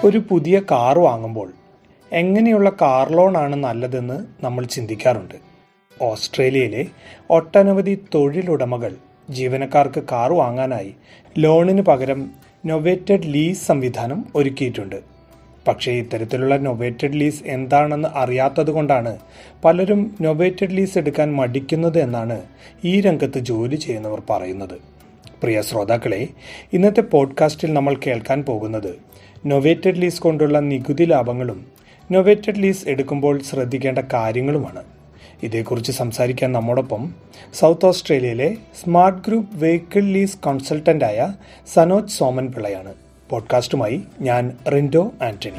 ഒരു പുതിയ കാർ വാങ്ങുമ്പോൾ എങ്ങനെയുള്ള കാർ ലോണാണ് നല്ലതെന്ന് നമ്മൾ ചിന്തിക്കാറുണ്ട് ഓസ്ട്രേലിയയിലെ ഒട്ടനവധി തൊഴിലുടമകൾ ജീവനക്കാർക്ക് കാർ വാങ്ങാനായി ലോണിന് പകരം നൊവേറ്റഡ് ലീസ് സംവിധാനം ഒരുക്കിയിട്ടുണ്ട് പക്ഷേ ഇത്തരത്തിലുള്ള നൊവേറ്റഡ് ലീസ് എന്താണെന്ന് അറിയാത്തതുകൊണ്ടാണ് പലരും നൊവേറ്റഡ് ലീസ് എടുക്കാൻ മടിക്കുന്നത് എന്നാണ് ഈ രംഗത്ത് ജോലി ചെയ്യുന്നവർ പറയുന്നത് പ്രിയ ശ്രോതാക്കളെ ഇന്നത്തെ പോഡ്കാസ്റ്റിൽ നമ്മൾ കേൾക്കാൻ പോകുന്നത് നൊവേറ്റഡ് ലീസ് കൊണ്ടുള്ള നികുതി ലാഭങ്ങളും നൊവേറ്റഡ് ലീസ് എടുക്കുമ്പോൾ ശ്രദ്ധിക്കേണ്ട കാര്യങ്ങളുമാണ് ഇതേക്കുറിച്ച് സംസാരിക്കാൻ നമ്മോടൊപ്പം സൗത്ത് ഓസ്ട്രേലിയയിലെ സ്മാർട്ട് ഗ്രൂപ്പ് വെഹിക്കിൾ ലീസ് കൺസൾട്ടന്റായ സനോജ് സോമൻ പിള്ളയാണ് പോഡ്കാസ്റ്റുമായി ഞാൻ Rindo Antony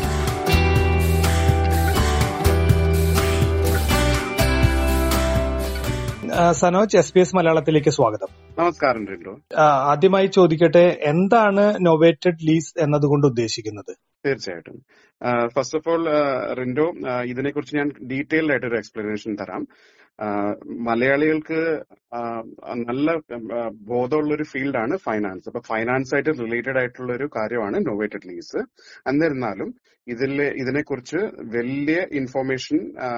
Sanoj S B S മലയാളത്തിലേക്ക് സ്വാഗതം നമസ്കാരം റിൻഡോ ആദ്യമായി ചോദിക്കട്ടെ എന്താണ് നൊവേറ്റഡ് ലീസ് എന്നതുകൊണ്ട് ഉദ്ദേശിക്കുന്നത് തീർച്ചയായിട്ടും ഫസ്റ്റ് ഓഫ് ഓൾ റിൻഡോ ഇതിനെക്കുറിച്ച് ഞാൻ ഡീറ്റെയിൽഡ് ആയിട്ട് ഒരു എക്സ്പ്ലനേഷൻ തരാം മലയാളികൾക്ക് നല്ല ബോധമുള്ള ഒരു ഫീൽഡാണ് ഫൈനാൻസ് അപ്പൊ ഫൈനാൻസ് ആയിട്ട് റിലേറ്റഡ് ആയിട്ടുള്ള ഒരു കാര്യമാണ് നൊവേറ്റഡ് ലീസ് എന്നിരുന്നാലും ഇതിൽ ഇതിനെക്കുറിച്ച് വലിയ ഇൻഫോർമേഷൻ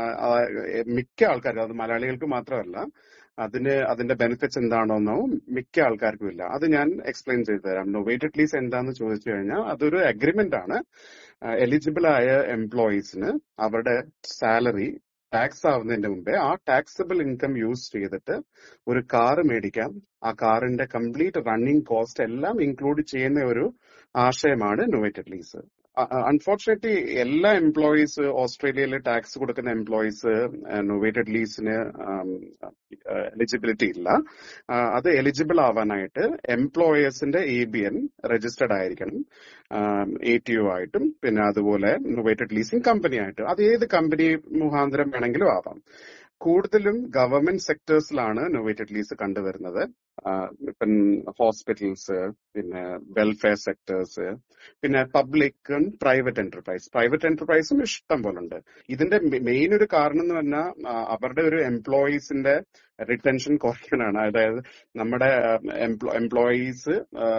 മിക്ക ആൾക്കാർക്കും അത് മലയാളികൾക്ക് മാത്രമല്ല അതിന് അതിന്റെ ബെനിഫിറ്റ്സ് എന്താണോന്നോ മിക്ക ആൾക്കാർക്കും ഇല്ല അത് ഞാൻ എക്സ്പ്ലെയിൻ ചെയ്തു തരാം നൊവേറ്റഡ് ലീസ് എന്താന്ന് ചോദിച്ചു കഴിഞ്ഞാൽ അതൊരു അഗ്രിമെന്റ് ആണ് എലിജിബിൾ ആയ എംപ്ലോയീസിന് അവരുടെ സാലറി ടാക്സ് ആവുന്നതിന്റെ മുമ്പേ ആ ടാക്സബിൾ ഇൻകം യൂസ് ചെയ്തിട്ട് ഒരു കാർ മേടിക്കാം ആ കാറിന്റെ കംപ്ലീറ്റ് റണ്ണിങ് കോസ്റ്റ് എല്ലാം ഇൻക്ലൂഡ് ചെയ്യുന്ന ഒരു ആശയമാണ് നൊവേറ്റഡ് ലീസ് അൺഫോർച്ചുനേറ്റ്ലി എല്ലാ എംപ്ലോയീസ് ഓസ്ട്രേലിയയിൽ ടാക്സ് കൊടുക്കുന്ന എംപ്ലോയീസ് നൊവേറ്റഡ് ലീസിന് എലിജിബിലിറ്റി ഇല്ല അത് എലിജിബിൾ ആവാനായിട്ട് എംപ്ലോയേഴ്സിന്റെ എ ബി എൻ രജിസ്റ്റർഡ് ആയിരിക്കണം എ ടി ഒ ആയിട്ടും പിന്നെ അതുപോലെ നൊവേറ്റഡ് ലീസിംഗ് കമ്പനി ആയിട്ടും അത് ഏത് കമ്പനി മുഖാന്തരം വേണമെങ്കിലും ആവാം കൂടുതലും ഗവൺമെന്റ് സെക്ടേഴ്സിലാണ് നൊവേറ്റഡ് ലീസ് കണ്ടുവരുന്നത് ഇപ്പം ഹോസ്പിറ്റൽസ് പിന്നെ വെൽഫെയർ സെക്ടേഴ്സ് പിന്നെ പബ്ലിക് പ്രൈവറ്റ് എന്റർപ്രൈസ് പ്രൈവറ്റ് എന്റർപ്രൈസും ഇഷ്ടം പോലെ ഉണ്ട് ഇതിന്റെ മെയിൻ ഒരു കാരണം എന്ന് പറഞ്ഞാൽ അവരുടെ ഒരു എംപ്ലോയീസിന്റെ റിട്ടൻഷൻ കുറയ്ക്കാനാണ് അതായത് നമ്മുടെ എംപ്ലോയീസ്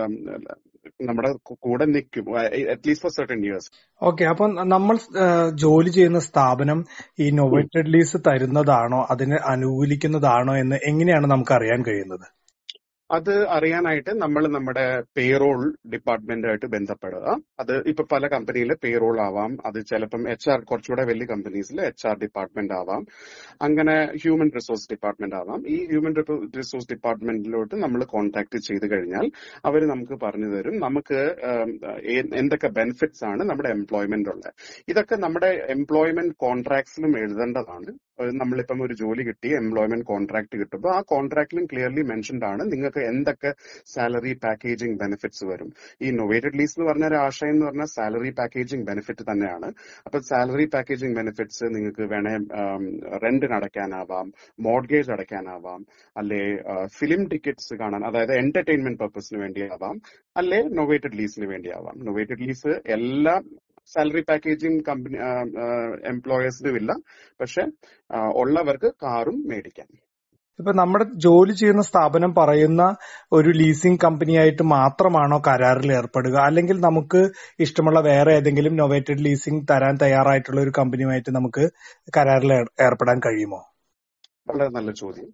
നമ്മുടെ കൂടെ നിൽക്കും at least for certain years okay അപ്പം നമ്മൾ ജോലി ചെയ്യുന്ന സ്ഥാപനം ഈ നൊവേറ്റഡ് ലീസ് തരുന്നതാണോ അതിനെ അനുകൂലിക്കുന്നതാണോ എന്ന് എങ്ങനെയാണ് നമുക്ക് അറിയാൻ കഴിയുന്നത് അത് അറിയാനായിട്ട് നമ്മൾ നമ്മുടെ പേറോൾ ഡിപ്പാർട്ട്മെന്റുമായിട്ട് ബന്ധപ്പെടുക അത് ഇപ്പൊ പല കമ്പനിയിൽ പേറോൾ ആവാം അത് ചിലപ്പം എച്ച് ആർ കുറച്ചുകൂടെ വലിയ കമ്പനീസിൽ എച്ച് ആർ ഡിപ്പാർട്ട്മെന്റ് ആവാം അങ്ങനെ ഹ്യൂമൻ റിസോഴ്സ് ഡിപ്പാർട്ട്മെന്റ് ആവാം ഈ ഹ്യൂമൻ റിസോഴ്സ് ഡിപ്പാർട്ട്മെന്റിലോട്ട് നമ്മൾ കോൺടാക്ട് ചെയ്ത് കഴിഞ്ഞാൽ അവർ നമുക്ക് പറഞ്ഞു തരും നമുക്ക് എന്തൊക്കെ ബെനിഫിറ്റ്സ് ആണ് നമ്മുടെ എംപ്ലോയ്മെന്റ് ഉള്ളത് ഇതൊക്കെ നമ്മുടെ എംപ്ലോയ്മെന്റ് കോൺട്രാക്ട്സിലും എഴുതേണ്ടതാണ് നമ്മളിപ്പം ഒരു ജോലി കിട്ടി എംപ്ലോയ്മെന്റ് കോൺട്രാക്ട് കിട്ടുമ്പോൾ ആ കോൺട്രാക്റ്റിലും ക്ലിയർലി മെൻഷൻഡ് ആണ് നിങ്ങൾക്ക് എന്തൊക്കെ സാലറി പാക്കേജിംഗ് ബെനിഫിറ്റ്സ് വരും ഈ നൊവേറ്റഡ് ലീസ് എന്ന് പറഞ്ഞ ഒരു ആശയം എന്ന് പറഞ്ഞാൽ സാലറി പാക്കേജിംഗ് ബെനിഫിറ്റ് തന്നെയാണ് അപ്പൊ സാലറി പാക്കേജിംഗ് ബെനിഫിറ്റ്സ് നിങ്ങൾക്ക് വേണേ റെന്റിന് അടയ്ക്കാനാവാം മോഡ്ഗേജ് അടയ്ക്കാനാവാം അല്ലെ ഫിലിം ടിക്കറ്റ്സ് കാണാൻ അതായത് എന്റർടൈൻമെന്റ് പർപ്പസിന് വേണ്ടിയാവാം അല്ലെ നൊവേറ്റഡ് ലീസിന് വേണ്ടിയാവാം നൊവേറ്റഡ് ലീസ് എല്ലാ സാലറി പാക്കേജിംഗ് കമ്പനി എംപ്ലോയേഴ്സിനും ഇല്ല പക്ഷെ ഉള്ളവർക്ക് കാറും മേടിക്കാം ഇപ്പൊ നമ്മുടെ ജോലി ചെയ്യുന്ന സ്ഥാപനം പറയുന്ന ഒരു ലീസിംഗ് കമ്പനിയായിട്ട് മാത്രമാണോ കരാറിൽ ഏർപ്പെടുക അല്ലെങ്കിൽ നമുക്ക് ഇഷ്ടമുള്ള വേറെ ഏതെങ്കിലും നൊവേറ്റഡ് ലീസിംഗ് തരാൻ തയ്യാറായിട്ടുള്ള ഒരു കമ്പനിയുമായിട്ട് നമുക്ക് കരാറിൽ ഏർപ്പെടാൻ കഴിയുമോ വളരെ നല്ല ചോദ്യം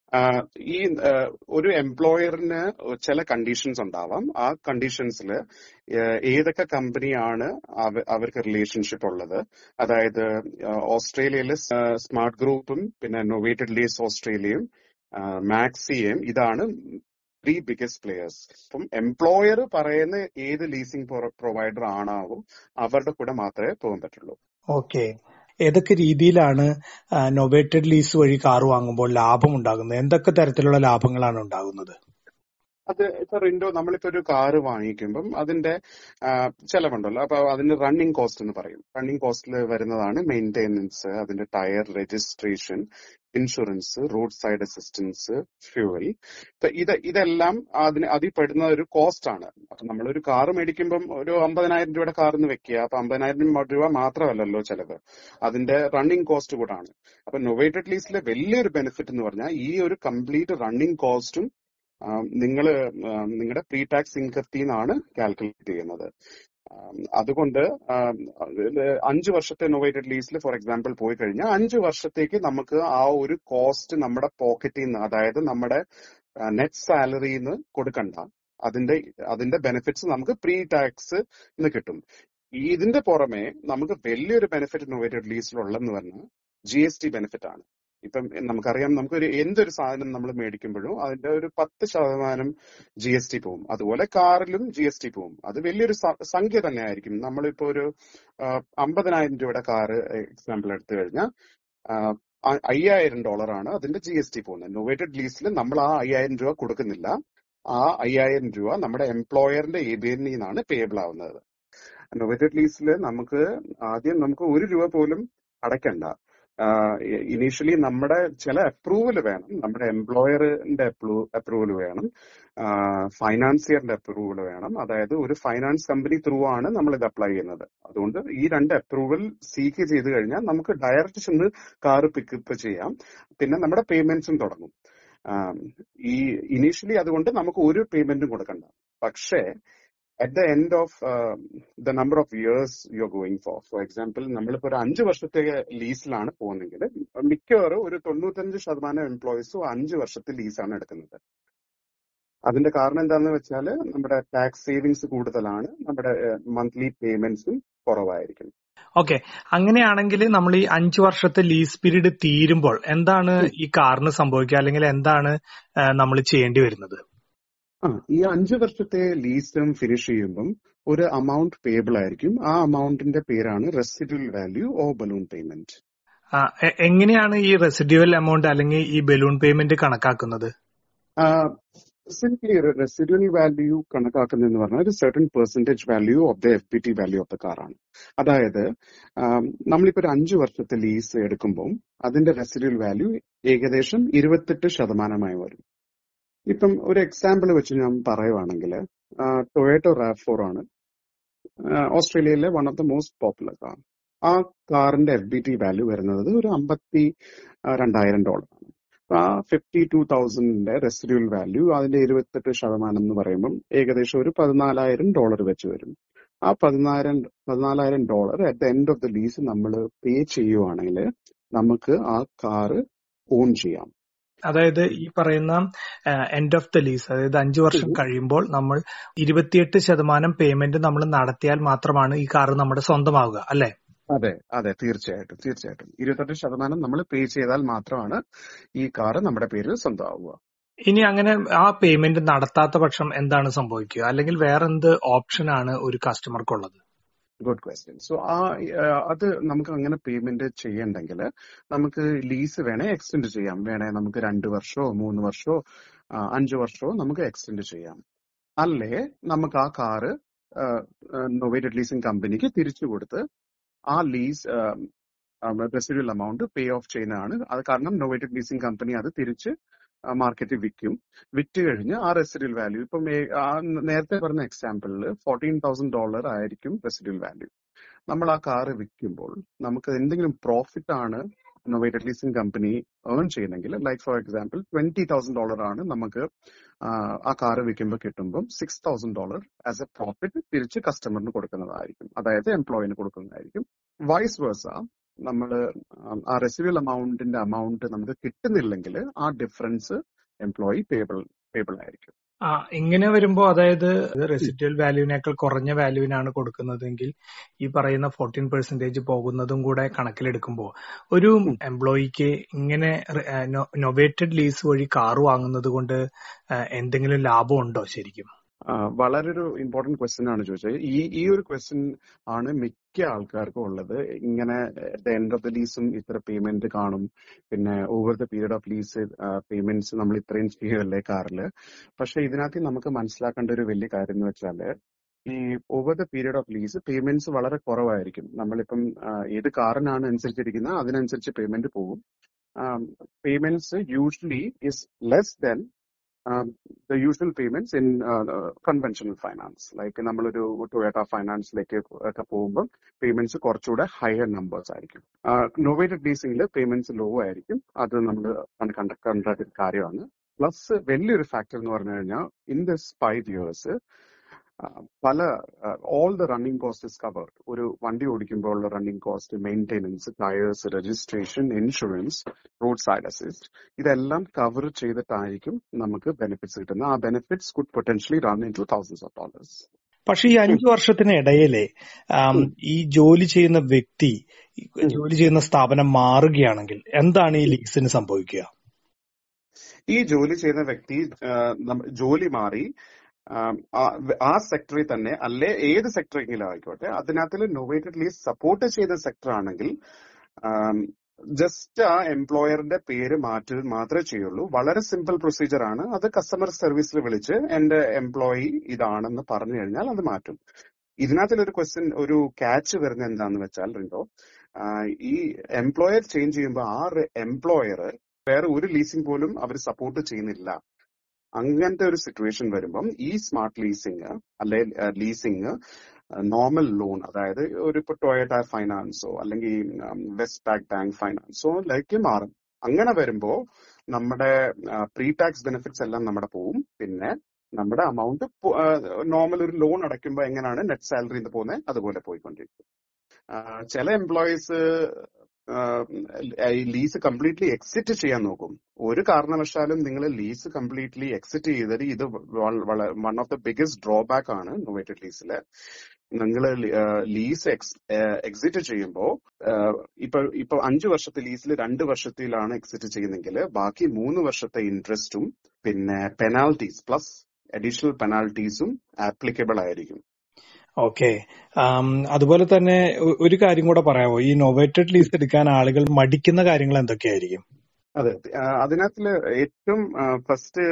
ഈ ഒരു എംപ്ലോയറിന് ചില കണ്ടീഷൻസ് ഉണ്ടാവാം ആ കണ്ടീഷൻസിൽ ഏതൊക്കെ കമ്പനിയാണ് അവർക്ക് റിലേഷൻഷിപ്പ് ഉള്ളത് അതായത് ഓസ്ട്രേലിയയിലെ സ്മാർട്ട് ഗ്രൂപ്പും പിന്നെ നൊവേറ്റഡ് ലീസ് ഓസ്ട്രേലിയയും മാക്സിയും ഇതാണ് ത്രീ ബിഗസ്റ്റ് പ്ലേയേഴ്സ് അപ്പം എംപ്ലോയർ പറയുന്ന ഏത് ലീസിംഗ് പ്രൊവൈഡർ ആണാവും അവരുടെ കൂടെ മാത്രമേ പോകാൻ പറ്റുള്ളൂ ഓക്കെ ഏതൊക്കെ രീതിയിലാണ് നൊവേറ്റഡ് ലീസ് വഴി കാർ വാങ്ങുമ്പോൾ ലാഭം ഉണ്ടാകുന്നത് എന്തൊക്കെ തരത്തിലുള്ള ലാഭങ്ങളാണ് ഉണ്ടാകുന്നത് അത് ഇപ്പൊ റിൻഡോ നമ്മളിപ്പോ ഒരു കാറ് വാങ്ങിക്കുമ്പം അതിന്റെ ചെലവുണ്ടല്ലോ അപ്പൊ അതിന്റെ റണ്ണിങ് കോസ്റ്റ് എന്ന് പറയും റണ്ണിങ് കോസ്റ്റിൽ വരുന്നതാണ് മെയിൻ്റെനൻസ് അതിന്റെ tyre registration insurance road side assistance fuel ഇത് ഇതെല്ലാം അതിന് അതിൽ പെടുന്ന ഒരു കോസ്റ്റ് ആണ് അപ്പൊ നമ്മളൊരു കാർ മേടിക്കുമ്പം ഒരു അമ്പതിനായിരം രൂപയുടെ കാർ എന്ന് വെക്കുക അപ്പൊ അമ്പതിനായിരം രൂപ മാത്രമല്ലല്ലോ ചെലവ് അതിന്റെ റണ്ണിങ് കോസ്റ്റ് കൂടാണ് അപ്പൊ നൊവേറ്റഡ് ലീസിലെ വലിയൊരു ബെനിഫിറ്റ് എന്ന് പറഞ്ഞാൽ ഈ ഒരു കംപ്ലീറ്റ് റണ്ണിങ് കോസ്റ്റും നിങ്ങൾ നിങ്ങളുടെ പ്രീ ടാക്സ് ഇൻകത്തിൽ നിന്നാണ് കാൽക്കുലേറ്റ് ചെയ്യുന്നത് ആം, അതുകൊണ്ട് ആം, ഇത് അഞ്ച് വർഷത്തെ ഇന്നോവേറ്റഡ് ലീസിൽ ഫോർ എക്സാമ്പിൾ പോയി കഴിഞ്ഞാൽ അഞ്ച് വർഷത്തേക്ക് നമുക്ക് ആ ഒരു കോസ്റ്റ് നമ്മുടെ പോക്കറ്റിൽ നിന്ന് അതായത് നമ്മുടെ നെറ്റ് സാലറിയിൽ നിന്ന് കൊടുക്കണ്ട അതിന്റെ അതിന്റെ ബെനിഫിറ്റ്സ് നമുക്ക് പ്രീ ടാക്സ് കിട്ടും ഈ ഇതിന്റെ പുറമെ നമുക്ക് വലിയൊരു ബെനിഫിറ്റ് ഇന്നോവേറ്റഡ് ലീസിലുള്ളതെന്ന് പറഞ്ഞാൽ ജി എസ് ടി ബെനിഫിറ്റ് ആണ് ഇപ്പം നമുക്കറിയാം നമുക്കൊരു എന്തൊരു സാധനം നമ്മൾ മേടിക്കുമ്പോഴും അതിന്റെ ഒരു പത്ത് ശതമാനം ജി എസ് ടി പോവും അതുപോലെ കാറിലും ജി എസ് ടി പോവും അത് വലിയൊരു സ- സംഖ്യ തന്നെ ആയിരിക്കും നമ്മളിപ്പോ ഒരു ആ, അമ്പതിനായിരം രൂപയുടെ കാറ് എക്സാമ്പിൾ എടുത്തു കഴിഞ്ഞാൽ അയ്യായിരം ഡോളറാണ് അതിന്റെ ജി എസ് ടി പോകുന്നത് ഇന്നോവേറ്റഡ് ലീസിൽ നമ്മൾ ആ അയ്യായിരം രൂപ കൊടുക്കുന്നില്ല ആ അയ്യായിരം രൂപ നമ്മുടെ എംപ്ലോയറിന്റെ എ ബി എന്നിൽ നിന്നാണ് പേബിൾ ആവുന്നത് ഇന്നോവേറ്റഡ് ലീസിൽ നമുക്ക് ആദ്യം നമുക്ക് ഒരു രൂപ പോലും അടയ്ക്കണ്ട ഇനീഷ്യലി നമ്മുടെ ചില അപ്രൂവൽ വേണം നമ്മുടെ എംപ്ലോയറിന്റെ അപ്രൂവൽ വേണം ഫൈനാൻസിയറിന്റെ അപ്രൂവൽ വേണം അതായത് ഒരു ഫൈനാൻസ് കമ്പനി ത്രൂ ആണ് നമ്മൾ ഇത് അപ്ലൈ ചെയ്യുന്നത് അതുകൊണ്ട് ഈ രണ്ട് അപ്രൂവൽ സീക്ക് ചെയ്ത് കഴിഞ്ഞാൽ നമുക്ക് ഡയറക്റ്റ് ചെന്ന് കാർ പിക്കപ്പ് ചെയ്യാം പിന്നെ നമ്മുടെ പേയ്മെന്റ്സും തുടങ്ങും ആം, ഈ ഇനീഷ്യലി അതുകൊണ്ട് നമുക്ക് ഒരു പേയ്മെന്റും കൊടുക്കണ്ട പക്ഷേ at the end of the number of years you are going for for example നമ്മളിപ്പോ ഒരു അഞ്ച് വർഷത്തെ ലീസിലാണ് പോകുന്നതെങ്കിൽ മിക്കവാറും ഒരു തൊണ്ണൂറ്റഞ്ച് ശതമാനം എംപ്ലോയീസും അഞ്ച് വർഷത്തെ ലീസാണ് എടുക്കുന്നത് അതിന്റെ കാരണം എന്താണെന്ന് വെച്ചാൽ നമ്മുടെ ടാക്സ് സേവിങ്സ് കൂടുതലാണ് നമ്മുടെ മന്ത്ലി പേയ്മെന്റ്സും കുറവായിരിക്കും ഓക്കെ അങ്ങനെയാണെങ്കിൽ നമ്മൾ ഈ അഞ്ചു വർഷത്തെ ലീസ് പീരീഡ് തീരുമ്പോൾ എന്താണ് ഈ കാറിന് സംഭവിക്കുക അല്ലെങ്കിൽ എന്താണ് നമ്മൾ ചെയ്യേണ്ടി വരുന്നത് ആ ഈ അഞ്ച് വർഷത്തെ ലീസും ഫിനിഷ് ചെയ്യുമ്പം ഒരു amount പേബിൾ ആയിരിക്കും ആ അമൗണ്ടിന്റെ പേരാണ് residual value or balloon payment ആ, എ- എങ്ങനെയാണ് ഈ റെസിഡ്യുവൽ എമൗണ്ട് അല്ലെങ്കിൽ ഈ ബലൂൺ പേയ്മെന്റ് കണക്കാക്കുന്നത് സിംപ്ലി ഒരു റെസിഡ്യൂൽ വാല്യൂ കണക്കാക്കുന്നതെന്ന് പറഞ്ഞാൽ ഒരു certain percentage value of the F P T value of the കാറാണ് അതായത് ആം, നമ്മളിപ്പോ ഒരു അഞ്ച് വർഷത്തെ ലീസ് എടുക്കുമ്പോൾ അതിന്റെ റെസിഡ്യൂൽ വാല്യൂ ഏകദേശം ഇരുപത്തെട്ട് ശതമാനമായി വരും ഇപ്പം ഒരു എക്സാമ്പിൾ വെച്ച് ഞാൻ പറയുവാണെങ്കിൽ ടൊയോട്ടോ റാവ് ഫോർ ആണ് ആഹ് ഓസ്ട്രേലിയയിലെ one of the most popular car ആ കാറിന്റെ എഫ് ബി ടി വാല്യൂ വരുന്നത് ഒരു അമ്പത്തി ആഹ് രണ്ടായിരം ഡോളറാണ് അപ്പൊ ആ ഫിഫ്റ്റി ടു തൗസൻഡിന്റെ റെസിഡ്യൂൽ വാല്യൂ അതിന്റെ ഇരുപത്തെട്ട് ശതമാനം എന്ന് പറയുമ്പോൾ ഏകദേശം ഒരു പതിനാലായിരം ഡോളർ വെച്ച് വരും ആ പതിനായിരം പതിനാലായിരം dollar at the end of the lease നമ്മൾ പേ ചെയ്യുവാണെങ്കിൽ നമുക്ക് ആ കാറ് ഓൺ ചെയ്യാം അതായത് ഈ പറയുന്ന എൻഡ് ഓഫ് ദ ലീസ് അതായത് അഞ്ചു വർഷം കഴിയുമ്പോൾ നമ്മൾ ഇരുപത്തിയെട്ട് ശതമാനം പേയ്മെന്റ് നമ്മൾ നടത്തിയാൽ മാത്രമാണ് ഈ കാർ നമ്മുടെ സ്വന്തമാവുക അല്ലെ അതെ അതെ തീർച്ചയായിട്ടും തീർച്ചയായിട്ടും ഇരുപത്തെട്ട് ശതമാനം നമ്മൾ പേ ചെയ്താൽ മാത്രമാണ് ഈ കാറ് നമ്മുടെ പേരിൽ സ്വന്തമാവുക ഇനി അങ്ങനെ ആ പേയ്മെന്റ് നടത്താത്ത പക്ഷം എന്താണ് സംഭവിക്കുക അല്ലെങ്കിൽ വേറെ എന്ത് ഓപ്ഷനാണ് ഒരു കസ്റ്റമർക്കുള്ളത് ഗുഡ് ക്വസ്റ്റ്യൻ സോ ആ ആ, അത് നമുക്ക് അങ്ങനെ പേയ്മെന്റ് ചെയ്യണ്ടെങ്കിൽ നമുക്ക് ലീസ് വേണേ എക്സ്റ്റെൻഡ് ചെയ്യാം വേണേ നമുക്ക് രണ്ട് വർഷമോ മൂന്ന് വർഷമോ ആ, അഞ്ച് വർഷമോ നമുക്ക് എക്സ്റ്റെൻഡ് ചെയ്യാം അല്ലേ നമുക്ക് ആ കാറ് നൊവേറ്റഡ് ലീസിംഗ് കമ്പനിക്ക് തിരിച്ചു കൊടുത്ത് ആ lease residual amount pay off ചെയ്യുന്നതാണ് അത് കാരണം നൊവേറ്റഡ് ലീസിംഗ് കമ്പനി അത് തിരിച്ച് മാർക്കറ്റിൽ വിൽക്കും വിറ്റ് കഴിഞ്ഞ് ആ റെസിഡ്യൂൽ വാല്യൂ ഇപ്പം ഏ- ആ നേരത്തെ പറഞ്ഞ എക്സാമ്പിളിൽ ഫോർട്ടീൻ തൗസൻഡ് ഡോളർ ആയിരിക്കും റെസിഡ്യൂൽ വാല്യൂ നമ്മൾ ആ കാറ് വിൽക്കുമ്പോൾ നമുക്ക് എന്തെങ്കിലും പ്രോഫിറ്റ് ആണ് നൊവേറ്റഡ് ലീസിംഗ് കമ്പനി ഏൺ ചെയ്യുന്നെങ്കിൽ like for example twenty thousand dollar ആണ് നമുക്ക് ആ, ആ കാറ് വിൽക്കുമ്പോൾ കിട്ടുമ്പോൾ six thousand dollar as a profit തിരിച്ച് കസ്റ്റമറിന് കൊടുക്കുന്നതായിരിക്കും അതായത് എംപ്ലോയിന് കൊടുക്കുന്നതായിരിക്കും വൈസ് വേഴ്സ നമ്മൾ ആ റെസിഡ്യൂൽ എമൗണ്ടിന്റെ എമൗണ്ട് നമുക്ക് കിട്ടുന്നില്ലെങ്കിൽ ആ ഡിഫറൻസ് എംപ്ലോയി പേബിൾ പേബിൾ ആയിരിക്കും ആ ഇങ്ങനെ വരുമ്പോ അതായത് റെസിഡ്യൽ വാല്യൂവിനേക്കാൾ കുറഞ്ഞ വാല്യൂവിനാണ് കൊടുക്കുന്നതെങ്കിൽ ഈ പറയുന്ന ഫോർട്ടീൻ പെർസെന്റേജ് പോകുന്നതും കൂടെ കണക്കിലെടുക്കുമ്പോൾ ഒരു എംപ്ലോയിക്ക് ഇങ്ങനെ നൊവേറ്റഡ് ലീസ് വഴി കാർ വാങ്ങുന്നത് കൊണ്ട് ആ, എന്തെങ്കിലും ലാഭം ഉണ്ടോ ശരിക്കും ആ, വളരെ ഒരു ഇമ്പോർട്ടന്റ് ക്വസ്റ്റ്യൻ ആണ് ചോദിച്ചത് ഈ ഈ ഒരു ക്വസ്റ്റ്യൻ ആണ് മിക്ക ആൾക്കാർക്കും ഉള്ളത് ഇങ്ങനെ എൻഡ് ഓഫ് ദ ലീസും ഇത്ര പേയ്മെന്റ് കാണും പിന്നെ over the period of lease payments നമ്മൾ ഇത്രയും ചെയ്യുമല്ലേ കാറില് പക്ഷെ ഇതിനകത്ത് നമുക്ക് മനസ്സിലാക്കേണ്ട ഒരു വലിയ കാര്യം എന്ന് വെച്ചാല് ഈ over the period of lease payments വളരെ കുറവായിരിക്കും നമ്മളിപ്പം ആ, ഏത് കാറിനാണ് അനുസരിച്ചിരിക്കുന്നത് അതിനനുസരിച്ച് പേയ്മെന്റ് പോകും payments usually is less than the usual payments in conventional finance like നമ്മളൊരു ടൊയോട്ട ഫൈനാൻസിലേക്ക് ഒക്കെ പോകുമ്പോൾ പേയ്മെന്റ്സ് കുറച്ചുകൂടെ ഹയർ നമ്പേഴ്സ് ആയിരിക്കും നൊവേറ്റഡ് ലീസിംഗിൽ പേയ്മെന്റ്സ് ലോ ആയിരിക്കും അത് നമ്മൾ കണ്ട കണ്ട ഒരു കാര്യമാണ് പ്ലസ് വലിയൊരു ഫാക്ടർ എന്ന് പറഞ്ഞു കഴിഞ്ഞാൽ ഇൻ ദിസ് ഫൈവ് ഇയേഴ്സ് ആ, പല all the running cost is covered ഒരു വണ്ടി ഓടിക്കുമ്പോൾ ഉള്ള running cost maintenance tyres registration insurance road side assist ഇതെല്ലാം കവർ ചെയ്തിട്ടായിരിക്കും നമുക്ക് ബെനിഫിറ്റ്സ് കിട്ടുന്നത് ആ benefits could potentially run into thousands of dollars പക്ഷെ ഈ അഞ്ചു വർഷത്തിനിടയിലെ ആം, ഈ ജോലി ചെയ്യുന്ന വ്യക്തി ഈ ജോലി ചെയ്യുന്ന സ്ഥാപനം മാറുകയാണെങ്കിൽ എന്താണ് ഈ ലീസിന് സംഭവിക്കുക ഈ ജോലി ചെയ്യുന്ന വ്യക്തി ആ, നമ്മ- ജോലി മാറി ആം, ആ- ആ സെക്ടറിൽ തന്നെ അല്ലെ ഏത് സെക്ടറെങ്കിലും ആയിക്കോട്ടെ അതിനകത്തിൽ നൊവേറ്റഡ് ലീസ് സപ്പോർട്ട് ചെയ്ത സെക്ടർ ആണെങ്കിൽ ജസ്റ്റ് ആ എംപ്ലോയറിന്റെ പേര് മാറ്റി മാത്രമേ ചെയ്യുള്ളൂ വളരെ സിമ്പിൾ പ്രൊസീജിയർ ആണ് അത് കസ്റ്റമർ സർവീസിൽ വിളിച്ച് എന്റെ എംപ്ലോയി ഇതാണെന്ന് പറഞ്ഞു കഴിഞ്ഞാൽ അത് മാറ്റും ഇതിനകത്തിൽ ഒരു ക്വസ്റ്റ്യൻ ഒരു ക്യാച്ച് വരുന്നത് എന്താന്ന് വെച്ചാൽ റിൻഡോ ആ, ഈ എംപ്ലോയർ ചേഞ്ച് ചെയ്യുമ്പോൾ ആ എംപ്ലോയർ വേറെ ഒരു ലീസിംഗ് പോലും അവർ സപ്പോർട്ട് ചെയ്യുന്നില്ല അങ്ങനത്തെ ഒരു സിറ്റുവേഷൻ വരുമ്പം ഈ സ്മാർട്ട് ലീസിങ് അല്ലെ ലീസിങ് നോർമൽ ലോൺ അതായത് ഒരു ഇപ്പൊ ടൊയറ്റ ഫൈനാൻസോ അല്ലെങ്കിൽ വെസ്റ്റ് പാക് ബാങ്ക് ഫൈനാൻസോ ലേക്ക് മാറും അങ്ങനെ വരുമ്പോ നമ്മുടെ പ്രീ ടാക്സ് ബെനിഫിറ്റ്സ് എല്ലാം നമ്മുടെ പോവും പിന്നെ നമ്മുടെ അമൗണ്ട് നോർമൽ ഒരു ലോൺ അടയ്ക്കുമ്പോൾ എങ്ങനെയാണ് നെറ്റ് സാലറി പോകുന്നത് അതുപോലെ പോയിക്കൊണ്ടിരിക്കും ആ, ചില എംപ്ലോയീസ് ഈ ലീസ് കംപ്ലീറ്റ്ലി എക്സിറ്റ് ചെയ്യാൻ നോക്കും ഒരു കാരണവശാലും നിങ്ങൾ ലീസ് കംപ്ലീറ്റ്ലി എക്സിറ്റ് ചെയ്തത് ഇത് one of the biggest drawback ആണ് ഇന്നോവേറ്റഡ് ലീസില് നിങ്ങൾ ലീസ് എക്സിറ്റ് ചെയ്യുമ്പോൾ ഇപ്പൊ ഇപ്പൊ അഞ്ചു വർഷത്തെ ലീസിൽ രണ്ട് വർഷത്തിലാണ് എക്സിറ്റ് ചെയ്യുന്നതെങ്കിൽ ബാക്കി മൂന്ന് വർഷത്തെ ഇൻട്രസ്റ്റും പിന്നെ പെനാൽറ്റീസ് പ്ലസ് അഡീഷണൽ പെനാൽറ്റീസും ആപ്ലിക്കബിൾ ആയിരിക്കും ഓക്കെ അതുപോലെ തന്നെ ഒ- ഒരു കാര്യം കൂടെ പറയാമോ ഈ നൊവേറ്റഡ് ലീസ് എടുക്കാൻ ആളുകൾ മടിക്കുന്ന കാര്യങ്ങൾ എന്തൊക്കെയായിരിക്കും അതെ ആ, അതിനകത്തില് ഏറ്റവും ഫസ്റ്റ്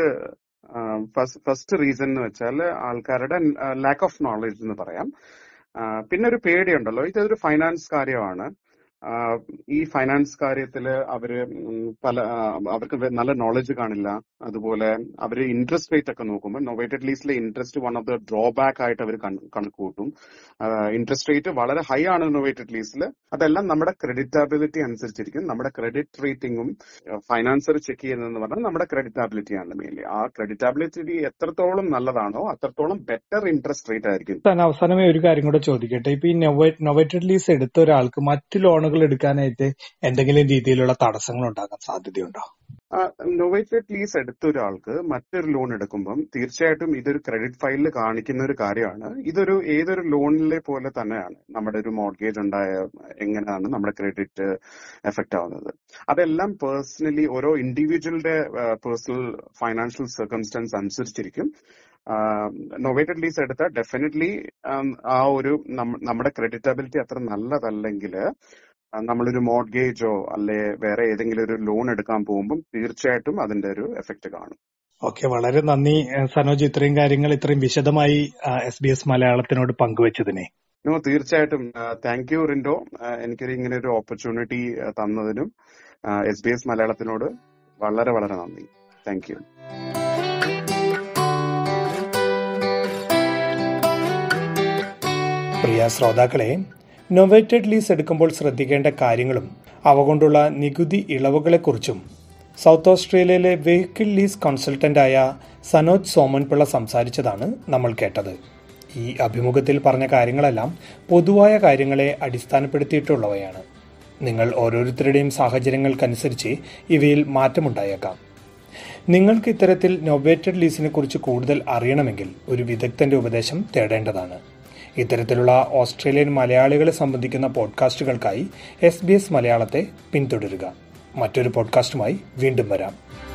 ഫസ്റ്റ് റീസൺ എന്ന് വെച്ചാൽ ആൾക്കാരുടെ ലാക്ക് ഓഫ് നോളജ് എന്ന് പറയാം ആ, പിന്നെ ഒരു പേടിയുണ്ടല്ലോ ഇതൊരു ഫൈനാൻസ് കാര്യമാണ് ആ, ഈ ഫൈനാൻസ് കാര്യത്തില് അവര് ഉം, പല ആ, അവർക്ക് വെ- നല്ല നോളജ് കാണില്ല അതുപോലെ അവര് ഇൻട്രസ്റ്റ് റേറ്റ് ഒക്കെ നോക്കുമ്പോൾ നൊവേറ്റഡ് ലീസിലെ interest one of the drawback ആയിട്ട് അവർ കണക്ക് കൂട്ടും ഇൻട്രസ്റ്റ് റേറ്റ് വളരെ ഹൈ ആണ് നൊവേറ്റഡ് ലീസിൽ അതെല്ലാം നമ്മുടെ ക്രെഡിറ്റബിലിറ്റി അനുസരിച്ചിരിക്കും നമ്മുടെ ക്രെഡിറ്റ് റേറ്റിംഗും ഫൈനാൻസർ ചെക്ക് ചെയ്യുന്നതെന്ന് പറഞ്ഞാൽ നമ്മുടെ ക്രെഡിറ്റബിലിറ്റി ആണ് മെയിൻലി ആ ക്രെഡിറ്റബിലിറ്റി എത്രത്തോളം നല്ലതാണോ അത്രത്തോളം ബെറ്റർ ഇൻട്രസ്റ്റ് റേറ്റ് ആയിരിക്കും താൻ അവസാനമായി ഒരു കാര്യം കൂടെ ചോദിക്കട്ടെ ഇപ്പൊ ഈ നൊവേറ്റഡ് ലീസ് എടുത്ത ഒരാൾക്ക് മറ്റു ലോണുകൾ എടുക്കാനായിട്ട് എന്തെങ്കിലും രീതിയിലുള്ള തടസ്സങ്ങൾ ഉണ്ടാകാൻ സാധ്യതയുണ്ടോ നൊവേറ്റഡ് ലീസ് എടുത്ത ഒരാൾക്ക് മറ്റൊരു ലോൺ എടുക്കുമ്പം തീർച്ചയായിട്ടും ഇതൊരു ക്രെഡിറ്റ് ഫയലിൽ കാണിക്കുന്ന ഒരു കാര്യമാണ് ഇതൊരു ഏതൊരു ലോണിലെ പോലെ തന്നെയാണ് നമ്മുടെ ഒരു മോർഗേജ് ഉണ്ടായ എങ്ങനെയാണ് നമ്മുടെ ക്രെഡിറ്റ് എഫക്ട് ആവുന്നത് അതെല്ലാം പേഴ്സണലി ഓരോ ഇൻഡിവിജ്വലിന്റെ പേഴ്സണൽ ഫൈനാൻഷ്യൽ സർക്കംസ്റ്റൻസ് അനുസരിച്ചിരിക്കും നൊവേറ്റഡ് ലീസ് എടുത്താൽ ഡെഫിനറ്റ്ലി ആ ഒരു നമ്മ- നമ്മുടെ ക്രെഡിറ്റബിലിറ്റി അത്ര നല്ലതല്ലെങ്കിൽ നമ്മളൊരു മോർഗേജോ അല്ലെ വേറെ ഏതെങ്കിലും ഒരു ലോൺ എടുക്കാൻ പോകുമ്പോൾ തീർച്ചയായിട്ടും അതിന്റെ ഒരു എഫക്ട് കാണും ഓക്കെ വളരെ നന്ദി ഏഹ് സനോജ് ഇത്രയും കാര്യങ്ങൾ ഇത്രയും വിശദമായി എസ് ബി എസ് മലയാളത്തിനോട് പങ്കുവച്ചതിനെ നോ തീർച്ചയായിട്ടും താങ്ക് യു റിൻഡോ ആ, എനിക്കൊരു ഇങ്ങനെ ഒരു ഓപ്പർച്യൂണിറ്റി തന്നതിനും എസ് ബി എസ് മലയാളത്തിനോട് വളരെ വളരെ നന്ദി താങ്ക് യു പ്രിയ ശ്രോതാക്കളെ നൊവേറ്റഡ് ലീസ് എടുക്കുമ്പോൾ ശ്രദ്ധിക്കേണ്ട കാര്യങ്ങളും അവ കൊണ്ടുള്ള നികുതി ഇളവുകളെക്കുറിച്ചും സൗത്ത് ഓസ്ട്രേലിയയിലെ വെഹിക്കിൾ ലീസ് കൺസൾട്ടന്റായ സനോജ് സോമൻപിള്ള സംസാരിച്ചതാണ് നമ്മൾ കേട്ടത് ഈ അഭിമുഖത്തിൽ പറഞ്ഞ കാര്യങ്ങളെല്ലാം പൊതുവായ കാര്യങ്ങളെ അടിസ്ഥാനപ്പെടുത്തിയിട്ടുള്ളവയാണ് നിങ്ങൾ ഓരോരുത്തരുടെയും സാഹചര്യങ്ങൾക്കനുസരിച്ച് ഇവയിൽ മാറ്റമുണ്ടായേക്കാം നിങ്ങൾക്ക് ഇത്തരത്തിൽ നൊവേറ്റഡ് ലീസിനെ കുറിച്ച് കൂടുതൽ അറിയണമെങ്കിൽ ഒരു വിദഗ്ധന്റെ ഉപദേശം തേടേണ്ടതാണ് ഇത്തരത്തിലുള്ള ഓസ്ട്രേലിയൻ മലയാളികളെ സംബന്ധിക്കുന്ന പോഡ്കാസ്റ്റുകൾക്കായി എസ് ബി എസ് മലയാളത്തെ പിന്തുടരുക മറ്റൊരു പോഡ്കാസ്റ്റുമായി വീണ്ടും വരാം